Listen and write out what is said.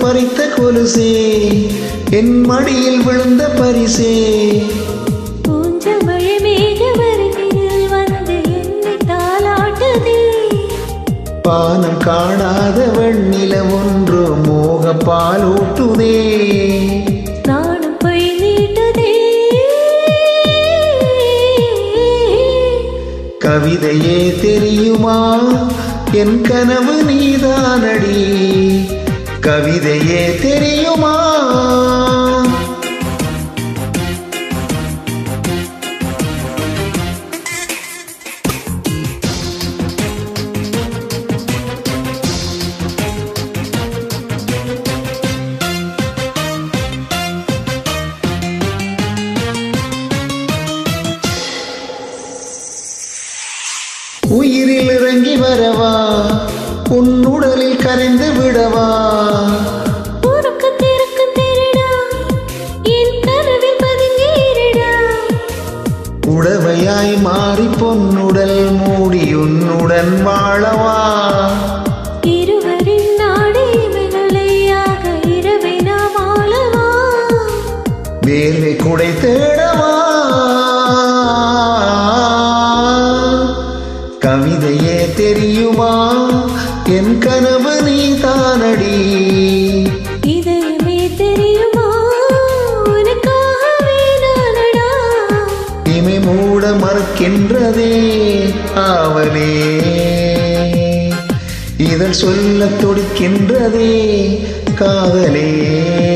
பறித்த கொலுசே என் மடியில் விழுந்த பரிசே பூஞ்சமழை மேக வருகையில் வந்து என்னை தாளாட்டுதே பானம் காணாத வெண்ணில ஒன்று மோக பாலூட்டுதே நானும் போய் நீட்டுதே கவிதையே தெரியுமா என் கனவு நீதானடி கவிதையே தெரியுமா உயிரில் இறங்கி வரவா உன் உடலில் கரைந்து விடவா உனக்கு திறக்கு திருடா என் கனவில் பதுங்கிடா உடவையாய் மாறி பொன்னுடல் மூடி உன்னுடன் வாழவா இருவரின் நாடே மிகலையாக இரவை நாம் ஆளவா வேர்வை குடை தேடவா கவிதையே தெரியுமா என் கனவு நீ தானடி இதயமே தெரியுமா உனக்காகவே நானடா இமை மூட மறுக்கின்றதே ஆவலே இதழ் சொல்ல துடிக்கின்றதே காதலே